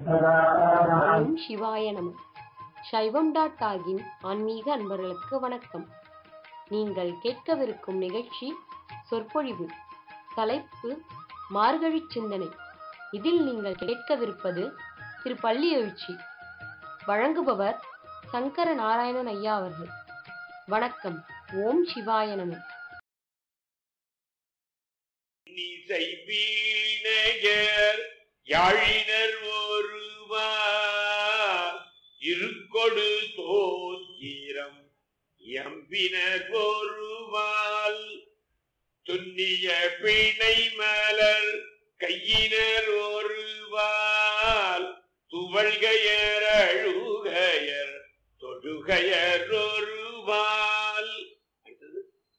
ஓம் சிவாய நம சைவம் டாட் ஆகின் ஆன்மீக அன்பர்களுக்கு வணக்கம் நீங்கள் கேட்கவிருக்கும் நிகழ்ச்சி சொற்பொழிவு தலைப்பு மார்கழி சிந்தனை இதில் நீங்கள் கேட்கவிருப்பது திரு பள்ளி எழுச்சி வழங்குபவர் சங்கர நாராயணன் ஐயா அவர்கள் வணக்கம் ஓம் சிவாய நம இசை வீணையர் யாழினர் ஒருவார் இருக்கொடு தோத்திரம் எம்பினர் ஒருவால் துன்னிய பிணை மலர் கையினர் ஒருவால் துவள்கையர் அழுகையர் தொழுகையர் ஒருவால் அடுத்தது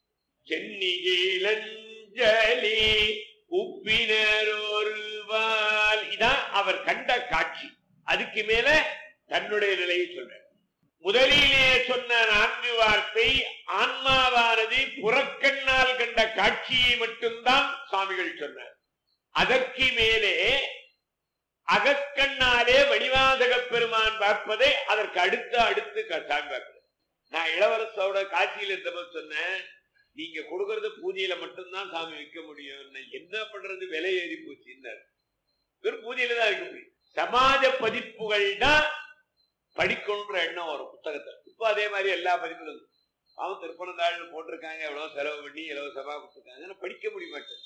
சென்னியிலஞ்சலி உப்பினர் ஒருவால் இதான் அவர் கண்ட காட்சி அதுக்கு மேல தன்னுடைய நிலையை சொல்ற முதலிலே சொன்ன நான்கு வார்த்தை ஆன்மாவானது புறக்கண்ணால் கண்ட காட்சியை மட்டும்தான் சுவாமிகள் சொன்னார் அதற்கு மேலே அகக்கண்ணாலே மணிவாசக பெருமான் பார்ப்பதை அதற்கு அடுத்த அடுத்து க- சாமி பார்க்கிறது நான் இளவரசோட காட்சியில் இருந்தபோது சொன்னேன் நீங்க கொடுக்கறது பூஜையில மட்டும்தான் சாமி விற்க முடியும் என்ன பண்றது விலை ஏறி போச்சுன்னாரு வெறும் பூஜையில தான் இருக்க முடியும் சமாஜ பதிப்புகள் தான் படிக்கணுன்ற எண்ணம் வரும் புத்தகத்தை இப்ப அதே மாதிரி எல்லா பதிப்புகளும் அவன் திருப்பனந்தாள் போட்டிருக்காங்க எவ்வளவு செலவு பண்ணி இலவசமா கொடுத்துருக்காங்க ஆனா படிக்க முடிய மாட்டேன்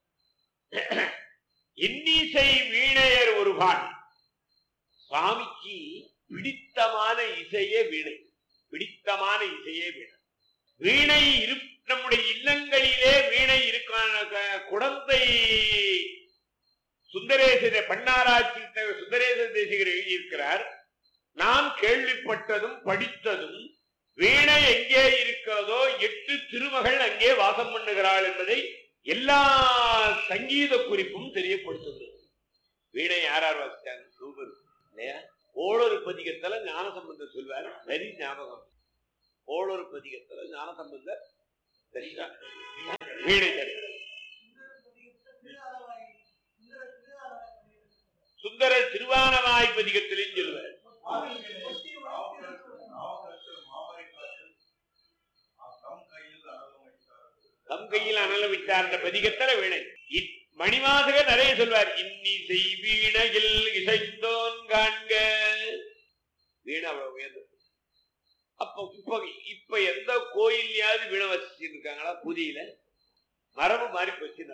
இன்னிசை வீணையர் ஒரு பால் சுவாமிக்கு பிடித்தமான இசையே வீணை பிடித்தமான இசையே வீணை வீணை இரு நம்முடைய இல்லங்களிலே வீணை இருக்கான க- குடந்தை சுந்தரேச பன்னாராட்சி சுந்தரேச தேசிகர் எழுதியிருக்கிறார் நாம் கேள்விப்பட்டதும் படித்ததும் வீணை எங்கே இருக்கிறதோ எட்டு திருமகள் அங்கே வாசம் பண்ணுகிறாள் என்பதை எல்லா சங்கீத குறிப்பும் தெரியப்படுத்துகிறது வீணை யார் யார் வாசித்தாங்க சூப்பர் இல்லையா ஓடொரு பதிகத்துல ஞானசம்பந்தர் சொல்வார் வரி ஞாபகம் ஓடொரு பதிகத்துல ஞானசம்பந்தர் சரிங்களா? வீணை தருகிறார் சுந்தர திருவானவாய் பதிகத்திலும் சொல்வார் தம் கையில் அனல விட்டார் அந்த பதிகத்துல வீணை இ- மணிவாசகர் நிறைய சொல்வார் இன்னிசை வீணையில் இசைத்தோன் காண்க வீணை அவ்வளவு உயர்ந்தது அப்ப இப்ப இப்ப எந்த கோயில்லையாவது வீணை வச்சுட்டு இருக்காங்களா பூஜையில மரபு மாறி போச்சுன்னா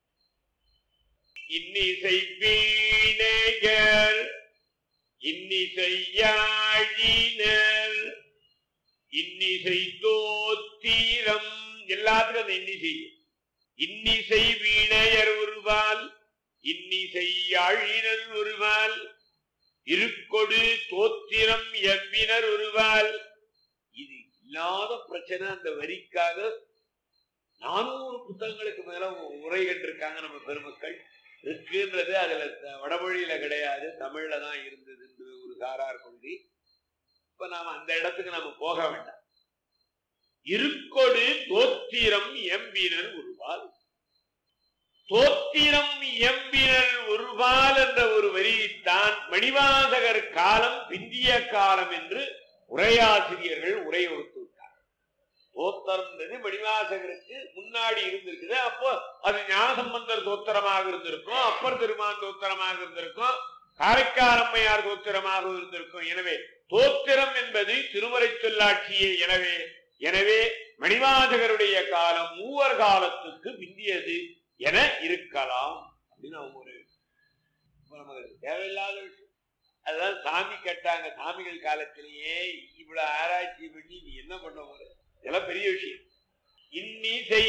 இன்னிசை வீணையர் இன்னிசை யாழினர் இன்னிசை தோத்திரம் எல்லாத்துக்கும் அந்த இன்னிசை இன்னிசை வீணையர் ஒருவால் இன்னிசை யாழினர் ஒருவால் இருக்கொடு தோத்திரம் எவ்வினர் ஒருவால் இது இல்லாத பிரச்சனை அந்த வரிக்காக நானூறு புத்தகங்களுக்கு மேல உரை கண்டிருக்காங்க நம்ம பெருமக்கள் இருக்குன்றது அதுல த- வடமொழியில கிடையாது தமிழ்ல தான் இருந்தது என்று ஒரு சாரார் கொள்கை இப்ப நாம அந்த இடத்துக்கு நாம போக வேண்டாம் இருக்கொடு தோத்திரம் எம்பினர் உருவால் தோத்திரம் எம்பினர் உருவால் என்ற ஒரு வரியைத்தான் மணிவாசகர் காலம் பிந்திய காலம் என்று உரையாசிரியர்கள் உரையொடுத்து விட்டார் தோத்திரம்ன்றது மணிவாசகருக்கு முன்னாடி இருந்திருக்குது அப்போ அது ஞானசம்பந்தர் தோத்திரமாக இருந்திருக்கும் அப்பர் திருமான் தோத்திரமாக இருந்திருக்கும் காரைக்காரம்மையார் தோத்திரமாக இருந்திருக்கும் எனவே தோத்திரம் என்பது திருமறை சொல்லாட்சியே எனவே எனவே மணிவாசகருடைய காலம் மூவர் காலத்துக்கு பிந்தியது என இருக்கலாம் அப்படின்னு அவங்க ஒரு இப்ப நமக்கு தேவையில்லாத விஷயம் அதான் சாமி கேட்டாங்க சாமிகள் காலத்திலேயே இவ்வளவு ஆராய்ச்சி பண்ணி நீ என்ன பண்ண போற இதெல்லாம் பெரிய விஷயம் இன்னிசை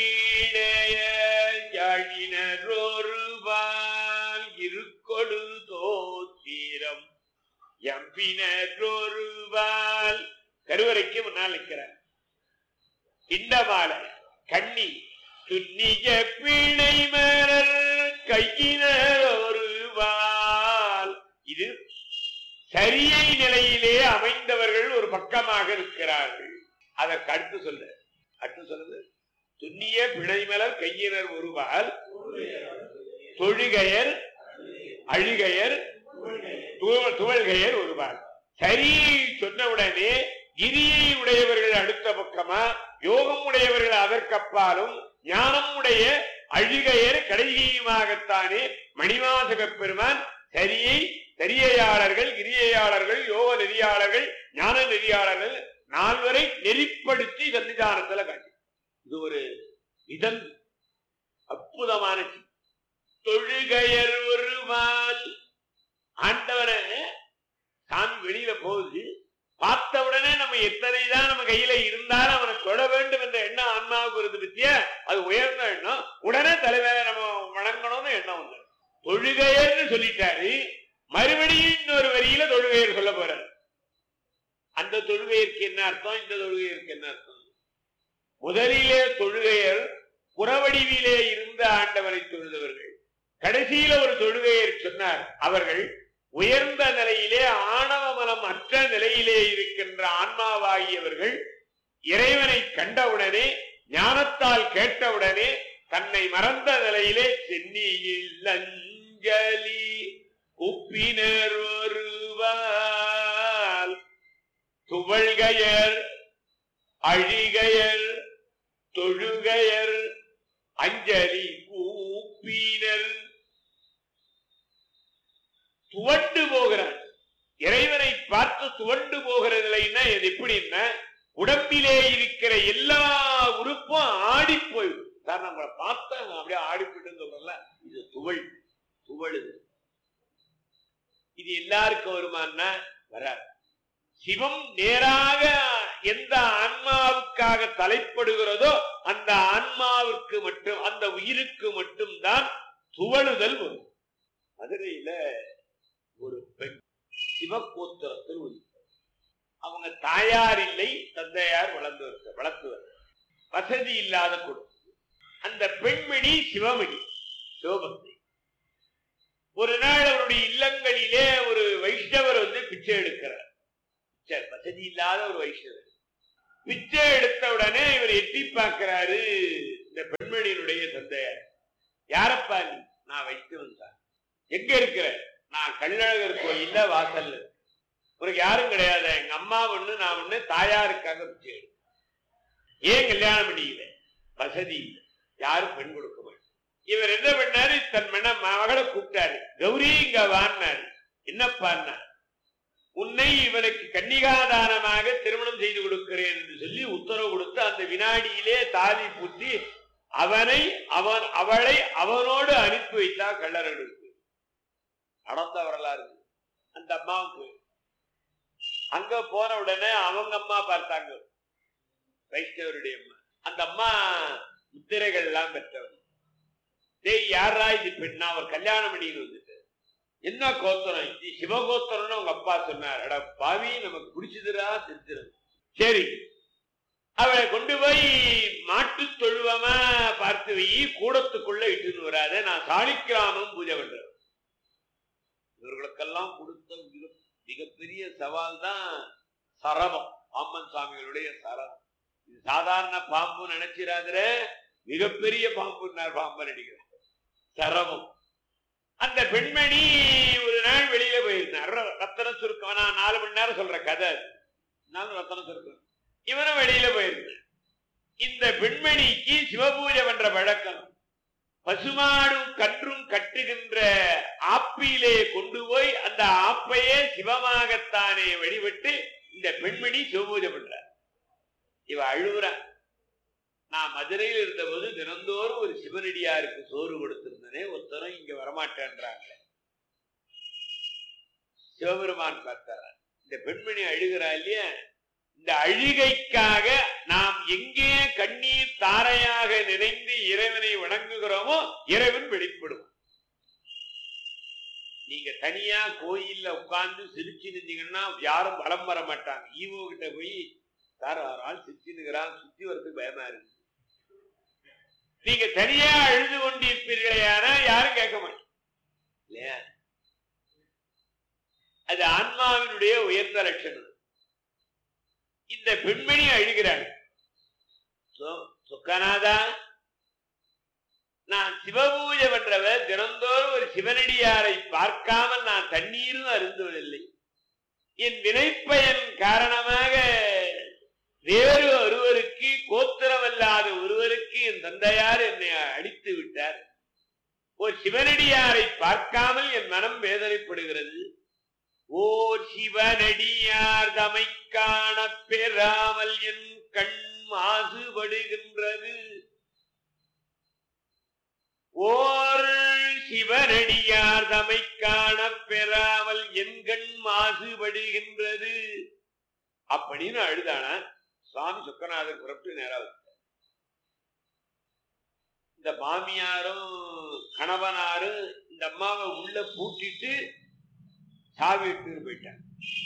வீணையொருவால் இருக்கொடு தோத்திரம் எம்பினொருவால் கருவறைக்கு முன்னால் நிற்கிறார் இண்டமாலை கண்ணி துன்னிய பிணை மலர் கையினர் ஒருவால் இது சரியை நிலையிலே அமைந்தவர்கள் ஒரு பக்கமாக இருக்கிறார்கள் அதற்கு அடுத்து சொல்ல அடுத்து சொல்லுது துன்னிய பிணைமலர் கையினர் ஒருவால் தொழுகையர் அழுகையர் துவ- துவள்கையர் ஒருபால் சரி சொன்னவுடனே கிரியை உடையவர்கள் அடுத்த பக்கமா யோகம் உடையவர்கள் அதற்கப்பாலும் ஞானம் உடைய அழுகையர் கடைசியுமாகத்தானே மணிவாசக பெருமான் சரியை சரியையாளர்கள் கிரியையாளர்கள் யோக நெறியாளர்கள் ஞான நெறியாளர்கள் நால்வரை நெறிப்படுத்தி சன்னிதானத்துல காட்டி இது ஒரு இதன் அற்புதமான செய்தி. தொழுகையர் ஒருவால் ஆண்டவரை சாமி வெளியில போகுது பார்த்த உடனே நம்ம எத்தனை தான் நம்ம கையில இருந்தாலும் அவனை தொட வேண்டும் என்ற எண்ணம் ஆன்மாவுக்கு வருது பத்தியா அது உயர்ந்த எண்ணம் உடனே தலைவரை நம்ம வணங்கணும்னு எண்ணம் வந்து தொழுகையர்னு சொல்லிட்டாரு மறுபடியும் இன்னொரு வரியில தொழுகையர் சொல்ல போறாரு அந்த தொழுகையருக்கு என்ன அர்த்தம் இந்த தொழுகையருக்கு என்ன அர்த்தம் முதலிலே தொழுகையர் புறவடிவிலே இருந்த ஆண்டவரை தொழுதவர்கள் கடைசியில ஒரு தொழுகையர் சொன்னார் அவர்கள் உயர்ந்த நிலையிலே ஆணவ மனம் அற்ற நிலையிலே இருக்கின்ற ஆன்மாவாகியவர்கள் இறைவனை கண்டவுடனே ஞானத்தால் கேட்டவுடனே தன்னை மறந்த நிலையிலே சென்னியில் அஞ்சலி உப்பினர் ஒருவால் துவள்கையர் அழிகையர் தொழுகையர் அஞ்சலி கூப்பினர் துவண்டு போகிறான் இறைவனை பார்த்து துவண்டு போகிற நிலைன்னா இது எப்படின்னா உடம்பிலே இருக்கிற எல்லா உறுப்பும் ஆடி போயிடும் சார் நம்மளை பார்த்தா அப்படியே ஆடி போயிட்டு சொல்றல இது துவள் துவழுது இது எல்லாருக்கும் வருமானா வராது சிவம் நேராக எந்த ஆன்மாவுக்காக தலைப்படுகிறதோ அந்த ஆன்மாவிற்கு மட்டும் அந்த உயிருக்கு மட்டும்தான் துவழுதல் வரும் மதுரையில ஒரு பெண் சிவகோத்திரத்தில் ஒரு அவங்க தாயார் இல்லை தந்தையார் வளர்ந்து வருக வளர்த்து வருக வசதி இல்லாத குடும்பம் அந்த பெண்மணி சிவமணி சிவபக்தி ஒரு நாள் அவருடைய இல்லங்களிலே ஒரு வைஷ்ணவர் வந்து பிச்சை எடுக்கிறார் பிச்சை, வசதி இல்லாத ஒரு வைஷ்ணவர் பிச்சை எடுத்த உடனே இவர் எட்டி பார்க்கிறாரு இந்த பெண்மணியினுடைய தந்தையார் யாரப்பா நீ நான் வைஷ்ணவன் தான் எங்க இருக்கிற நான் கள்ளழகர் கோயில்ல வாசல்ல இருக்கேன். உனக்கு யாரும் கிடையாது எங்க அம்மா ஒண்ணு நான் ஒண்ணு தாயாருக்காக பிச்சை எடுக்கிறேன். ஏன் கல்யாணம் பண்ணிக்கல வசதி இல்லை யாரும் பெண் கொடுக்க மாட்டேன் இவர் என்ன பண்ணாரு தன் மன மகளை கூப்பிட்டாரு கௌரி இங்க வான்னாரு என்னப்பான்னா உன்னை இவனுக்கு கன்னிகாதானமாக திருமணம் செய்து கொடுக்கிறேன் என்று சொல்லி உத்தரவு கொடுத்து அந்த வினாடியிலே தாலி பூட்டி அவனை அவன் அவளை அவனோடு அனுப்பி வைத்தா கள்ளர்களுக்கு நடந்த வரலாறு இது. அந்த அம்மாவுக்கு அங்க போன உடனே அவங்க அம்மா பார்த்தாங்க வைஷ்ணவருடைய அம்மா அந்த அம்மா முத்திரைகள் எல்லாம் பெற்றவர் டேய் யாரா இது பெண்ணா அவர் கல்யாணம் பண்ணிட்டு வந்துட்டு என்ன கோத்திரம் இது சிவகோத்திரம்னு உங்க அப்பா சொன்னார் அட பாவி நமக்கு பிடிச்சதுடா திருத்திரம் சரி அவளை கொண்டு போய் மாட்டு தொழுவமா பார்த்து வை கூடத்துக்குள்ள இட்டுன்னு வராத நான் சாலிக்கிராமம் பூஜை பண்றேன் இவர்களுக்கெல்லாம் கொடுத்த மிக மிகப்பெரிய சவால் தான் சரபம் பாம்பன் சாமிகளுடைய சரபம் இது சாதாரண பாம்பு நினைச்சிராதுல மிகப்பெரிய பாம்புன்னார் பாம்பன் அடிக்கிறார் சரபம் அந்த பெண்மணி ஒரு நாள் வெளியில போயிருந்தார் ரத்தன சுருக்கம் நான் நாலு மணி நேரம் சொல்ற கதை அது. நானும் ரத்தன சுருக்கம் இவனும் வெளியில போயிருந்தேன் இந்த பெண்மணிக்கு சிவபூஜை பண்ற வழக்கம் பசுமாடும் கன்றும் கட்டுகின்ற ஆப்பிலே கொண்டு போய் அந்த ஆப்பையே சிவமாகத்தானே வழிபட்டு இந்த பெண்மணி சிவபூஜை பண்றார் இவ அழுகுறா நான் மதுரையில் இருந்தபோது தினந்தோறும் ஒரு சிவனடியாருக்கு சோறு கொடுத்திருந்தனே ஒருத்தரும் இங்க வரமாட்டேன்றாங்க சிவபெருமான் பார்த்தாரா இந்த பெண்மணி அழுகிறா இல்லையா இந்த அழுகைக்காக நாம் எங்கே கண்ணீர் தாரையாக நினைந்து இறைவனை வணங்குகிறோமோ இறைவன் வெளிப்படும் நீங்க தனியா கோயில்ல உட்கார்ந்து சிரிச்சு நின்றீங்கன்னா யாரும் வலம் வர மாட்டாங்க ஈவோ கிட்ட போய் சார் ஒரு ஆள் சிரிச்சு நிற்கிறான் சுத்தி வரதுக்கு பயமா இருக்கு நீங்க தனியா அழுது கொண்டிருப்பீர்களே ஆனா யாரும் கேட்க மாட்டாங்க இல்லையா அது ஆன்மாவினுடைய உயர்ந்த லட்சணம் இந்த பெண்மணி அழுகிறாள் சொ- சொக்கநாதா நான் சிவபூஜை பண்றவர் தினந்தோறும் ஒரு சிவனடியாரை பார்க்காமல் நான் தண்ணீரும் அருந்துவதில்லை என் வினைப்பயன் காரணமாக வேறு ஒருவருக்கு கோத்திரமல்லாத ஒருவருக்கு என் தந்தையார் என்னை அடித்து விட்டார் ஒரு சிவனடியாரை பார்க்காமல் என் மனம் வேதனைப்படுகிறது ஓர் சிவனடியார் தமை காண பெறாமல் என் கண் மாசுபடுகின்றது ஓர் சிவனடியார் தமை காண பெறாமல் என் கண் மாசுபடுகின்றது அப்படின்னு அழுதானா சுவாமி சொக்கநாதர் புறப்பட்டு நேரா வந்தார். இந்த மாமியாரும் கணவனாரும் இந்த அம்மாவை உள்ள பூட்டிட்டு சாவி எடுத்துட்டு போயிட்டார்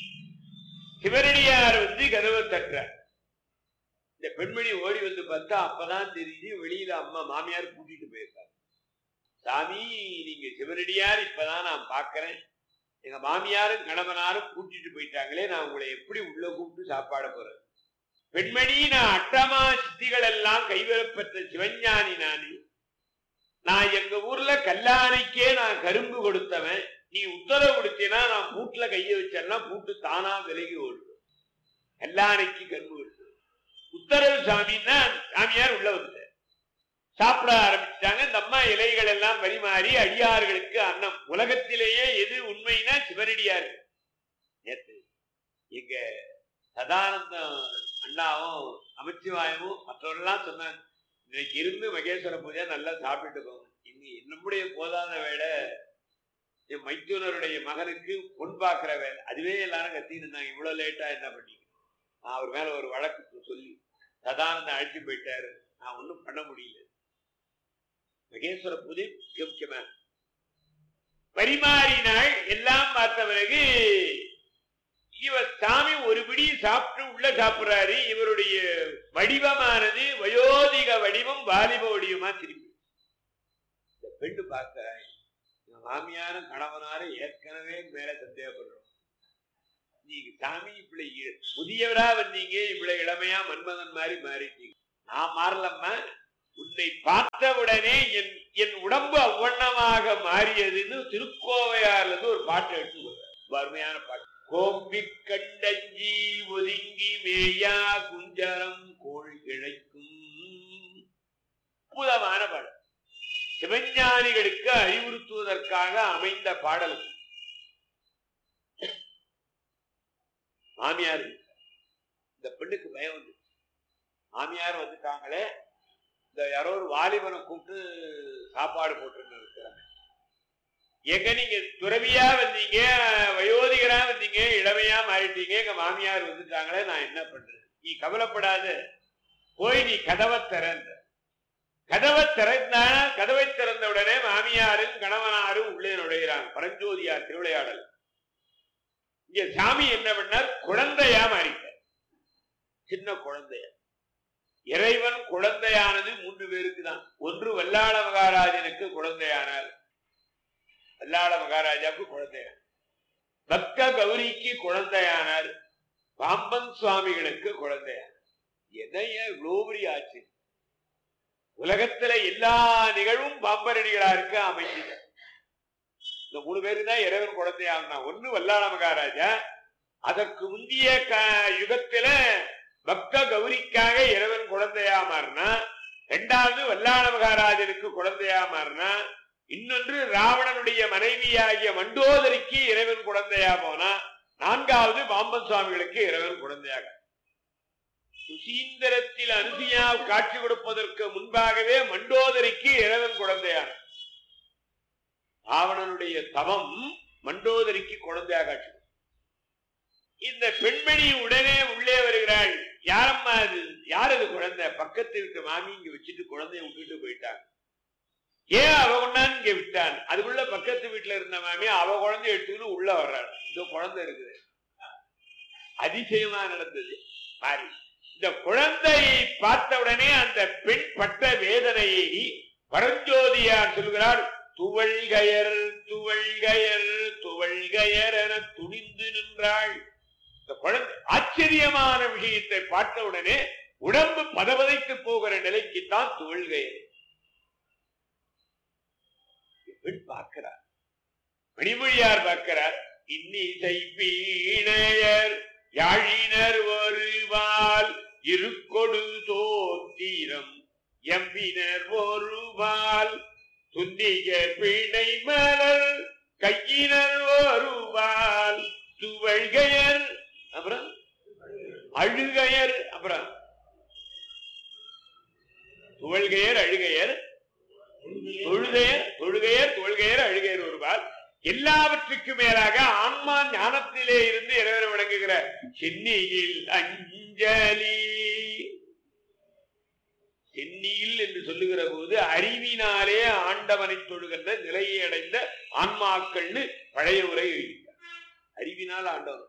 சிவனடியார் வந்து கதவை தட்டுறார் இந்த பெண்மணி ஓடி வந்து பார்த்தா அப்பதான் தெரியுது வெளியில அம்மா மாமியார் கூட்டிட்டு போயிருக்காங்க சாமி நீங்க சிவனடியார் இப்பதான் நான் பார்க்கிறேன் எங்க மாமியாரும் கணவனாரும் கூட்டிட்டு போயிட்டாங்களே நான் உங்களை எப்படி உள்ள கூப்பிட்டு சாப்பாட போறேன் பெண்மணி நான் அட்டமா சித்திகள் எல்லாம் கைவரப்பெற்ற சிவஞானி நானு நான் எங்க ஊர்ல கல்லாணைக்கே நான் கரும்பு கொடுத்தவன் நீ உத்தரவு கொடுத்தீனா நான் பூட்டுல கைய வச்சேன்னா பூட்டு தானா விலகி ஓடும் கல்லாணைக்கு கரும்பு கொடுத்து உத்தரவு சாமின்னா சாமியார் உள்ள வந்துட்டார் சாப்பிட ஆரம்பிச்சிட்டாங்க இந்த அம்மா இலைகள் எல்லாம் பரிமாறி அடியார்களுக்கு அன்னம் உலகத்திலேயே எது உண்மைனா சிவனடியார் நேத்து எங்க சதானந்தம் அண்ணாவும் அமைச்சிவாயமும் மற்றவர்கள்லாம் சொன்னாங்க இன்னைக்கு இருந்து மகேஸ்வர பூஜை நல்லா சாப்பிட்டு போங்க இன்னி நம்முடைய போதாத வேலை என் மைத்தூனருடைய மகனுக்கு பொன் பார்க்கிற வேலை அதுவே எல்லாரும் கத்தின்னு இருந்தாங்க இவ்வளவு லேட்டா என்ன பண்ணீங்க நான் அவர் மேல ஒரு வழக்கு சொல்லி சதானந்தம் அழைச்சு போயிட்டாரு நான் ஒண்ணும் பண்ண முடியல மகேஸ்வர பூஜை மிக முக்கியமான பரிமாறினாள் எல்லாம் பார்த்த பிறகு இவர் சாமி ஒரு பிடி சாப்பிட்டு உள்ள சாப்பிடுறாரு இவருடைய வடிவமானது வயோதிக வடிவம் வாலிப வடிவமா திரும்பி இந்த பெண்ணு பார்க்கிறாய் என் மாமியாரும் கணவனாரும் ஏற்கனவே மேல சந்தேகப்படுறோம் நீங்க சாமி இப்படி இ- முதியவரா வந்தீங்க இவ்வளவு இளமையா மன்மதன் மாதிரி மாறிட்டீங்க நான் மாறலம்மா உன்னை பார்த்தவுடனே என் என் உடம்பு அவ்வண்ணமாக மாறியதுன்னு திருக்கோவையார்ல இருந்து ஒரு பாட்டு எடுத்து சொல்றார். ரொம்ப அருமையான பாட்டு கோம்பி கண்டஞ்சி ஒதுங்கி மேயா குஞ்சரம் கோள் கிழைக்கும் அற்புதமான பாடல் சிவஞானிகளுக்கு அறிவுறுத்துவதற்காக அமைந்த பாடல் மாமியார் இந்த பெண்ணுக்கு பயம் வந்து மாமியார் வந்துட்டாங்களே இந்த யாரோ ஒரு வாலிபனை கூப்பிட்டு சாப்பாடு போட்டு இருக்கிறாங்க எங்க நீங்க துறவியா வந்தீங்க வயோதிகரா வந்தீங்க இளமையா மாறிட்டீங்க எங்க மாமியார் வந்துட்டாங்களே நான் என்ன பண்றது நீ கவலைப்படாத போய் நீ கதவை திறந்த கதவை திறந்தா கதவை திறந்த உடனே மாமியாரும் கணவனாரும் உள்ளே நுழைகிறாங்க பரஞ்சோதியார் திருவிளையாடல் இங்க சாமி என்ன பண்ணார் குழந்தையா மாறிட்டார் சின்ன குழந்தையா இறைவன் குழந்தையானது மூன்று பேருக்கு தான் ஒன்று வல்லாள மகாராஜனுக்கு குழந்தையானார் வல்லாள மகாராஜாவுக்கு குழந்தையானார் பக்த கௌரிக்கு குழந்தையானார் பாம்பன் சுவாமிகளுக்கு குழந்தையானார் எதைய குளோபரி ஆச்சு உலகத்துல எல்லா நிகழ்வும் பாம்பரடிகளாருக்கு அமைஞ்சது இந்த மூணு பேருக்கு தான் இறைவன் குழந்தையானா ஒண்ணு வல்லாள மகாராஜா அதற்கு முந்தைய க- யுகத்துல பக்த கௌரிக்காக இறைவன் குழந்தையா மாறினா இரண்டாவது வல்லாள மகாராஜனுக்கு குழந்தையா மாறினா இன்னொன்று ராவணனுடைய மனைவியாகிய மண்டோதரிக்கு இறைவன் குழந்தையா போனா நான்காவது பாம்பன் சுவாமிகளுக்கு இறைவன் குழந்தையாக சுசீந்திரத்தில் அனுசியா காட்சி கொடுப்பதற்கு முன்பாகவே மண்டோதரிக்கு இறைவன் குழந்தையான ராவணனுடைய தவம் மண்டோதரிக்கு குழந்தையாக காட்சி கொடுத்தது. இந்த பெண்மணி உடனே உள்ளே வருகிறாள் யாரம்மா அது யார் அது குழந்தை பக்கத்து வீட்டு மாமி இங்க வச்சுட்டு குழந்தைய விட்டுட்டு போயிட்டாங்க ஏன் அவ கொண்டாந்து இங்க விட்டான் அதுக்குள்ள பக்கத்து வீட்டுல இருந்த மாமி அவ குழந்தைய எடுத்துக்கிட்டு உள்ள வர்றாள் இந்த குழந்தை இருக்குது அதிசயமா நடந்தது மாறி இந்த குழந்தையை பார்த்த உடனே அந்த பெண் பட்ட வேதனையை பரஞ்சோதியார் சொல்கிறார் துவள்கயர் துவள்கயர் துவள்கயர் என துணிந்து நின்றாள் இந்த குழந்தை ஆச்சரியமான விஷயத்தை பார்த்த உடனே உடம்பு பதபதைத்து போகிற நிலைக்குத்தான் துவள்கயர் பெண் பார்க்கிறார் மணிமொழியார் பார்க்கிறார் இன்னிசை வீணையர் யாழினர் ஒருவால் இருக்கொடு தோத்திரம் எம்பினர் ஒருவால் துன்னிக பிணை மலர் கையினர் ஒருவால் துவழ்கையர் அப்புறம் அழுகையர் அப்புறம் துவழ்கையர் அழுகையர் தொழுகையர் தொழுகையர் தொழுகையர் அழுகையர் ஒருவால் எல்லாவற்றுக்கும் மேலாக ஆன்மா ஞானத்திலே இருந்து இறைவனை வணங்குகிற சென்னியில் அஞ்சலி சென்னியில் என்று சொல்லுகிற போது அறிவினாலே ஆண்டவனை தொழுகின்ற நிலையை அடைந்த ஆன்மாக்கள்னு பழைய உரை எழுதியிருக்கார் அறிவினால் ஆண்டவன்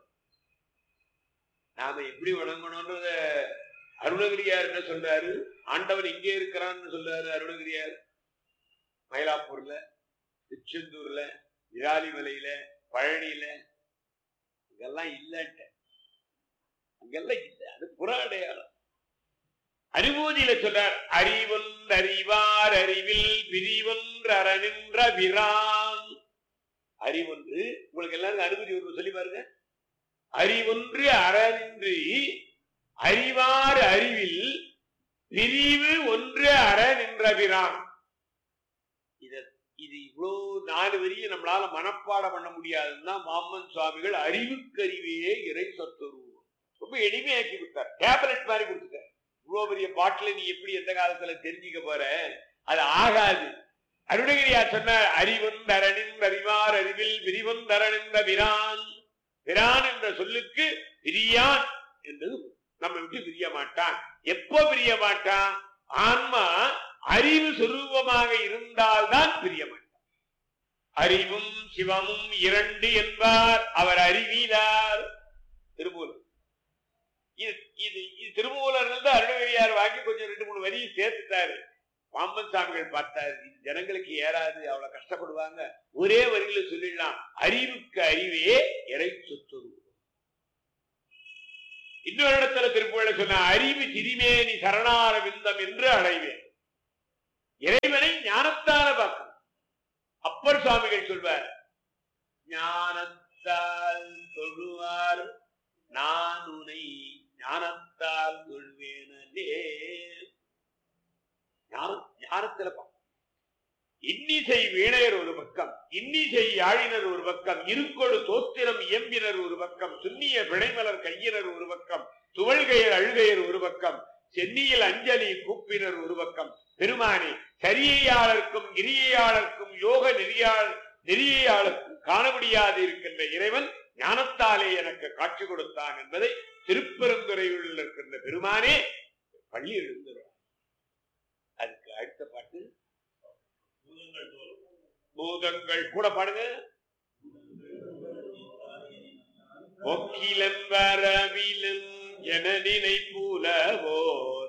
நாம எப்படி வணங்கணும்ன்றத அருணகிரியார் என்ன சொல்றாரு ஆண்டவன் எங்கே இருக்கிறான்னு சொல்றாரு அருணகிரியார் மயிலாப்பூர்ல திருச்செந்தூர்ல விராலிமலையில பழனியில இங்கெல்லாம் இல்லட்ட அங்கெல்லாம் இல்ல அது புற அடையாளம் அறிவூதியில சொல்றார் அறிவொன்றறிவார் அறிவில் பிரிவொன்று அறநின்ற விரான் அறிவொன்று உங்களுக்கு எல்லாரும் அனுமதி ஒரு சொல்லி பாருங்க அறிவொன்று அறநின்றி அறிவார் அறிவில் பிரிவு ஒன்று அற நின்ற பிரான் இத இது இவ்வளவு நாலு வரியை நம்மளால மனப்பாடம் பண்ண முடியாதுன்னா மாமன் சுவாமிகள் அறிவுக்கறிவே இறை சொத்தொரு ரொம்ப எளிமையாக்கி கொடுத்தார் டேப்லெட் மாதிரி கொடுத்துட்டார் இவ்வளவு பெரிய பாட்டில நீ எப்படி எந்த காலத்துல தெரிஞ்சுக்க போற அது ஆகாது அருணகிரியார் சொன்னார் அறிவந்தரனின் அறிவார் அறிவில் விரிவந்தரனின்ற பிரான் பிரான் என்ற சொல்லுக்கு பிரியான் என்றது நம்ம விட்டு பிரிய மாட்டான் எப்போ பிரிய மாட்டான் ஆன்மா அறிவு சுரூபமாக இருந்தால்தான் பிரிய மாட்டான் அறிவும் சிவமும் இரண்டு என்பார் அவர் அறிவிலார் திருமூலர் இது இது இது திருமூலர் இருந்து அருணகிரியார் வாங்கி கொஞ்சம் ரெண்டு மூணு வரியை சேர்த்துட்டாரு பாம்பன் சாமிகள் பார்த்தாரு இது ஜனங்களுக்கு ஏறாது அவ்வளவு கஷ்டப்படுவாங்க ஒரே வரியில சொல்லிடலாம் அறிவுக்கு அறிவே இறை சொத்து இன்னொரு இடத்துல திருப்புகழ சொன்ன அறிவு சிறிமேனி சரணார விந்தம் என்று அடைவேன் இறைவனை ஞானத்தால பார்க்கணும் அப்பர் சுவாமிகள் சொல்வார் ஞானத்தால் தொழுவார் நான் உனை ஞானத்தால் தொழுவேனே ஞான- ஞானத்துல பார்க்கணும். இன்னிசை வீணையர் ஒரு பக்கம் இன்னிசை யாழினர் ஒரு பக்கம் இருக்கொடு தோத்திரம் இயம்பினர் ஒரு பக்கம் சுன்னிய பிணைமலர் கையினர் ஒரு பக்கம் துவள்கையர் அழுகையர் ஒரு பக்கம் சென்னியில் அஞ்சலி கூப்பினர் ஒரு பக்கம் பெருமானி சரியையாளருக்கும் கிரியையாளருக்கும் யோக நெறியாள் நெறியாளருக்கும் காண முடியாது இருக்கின்ற இறைவன் ஞானத்தாலே எனக்கு காட்சி கொடுத்தான் என்பதை திருப்பெருந்துறையில் இருக்கின்ற பெருமானே பள்ளி எழுந்துகிறார் அதுக்கு அடுத்த பாட்டு பூதங்கள் கூட பாடுங்க ஒக்கிலன் வரவிலும் ஜனநினை புலவோர்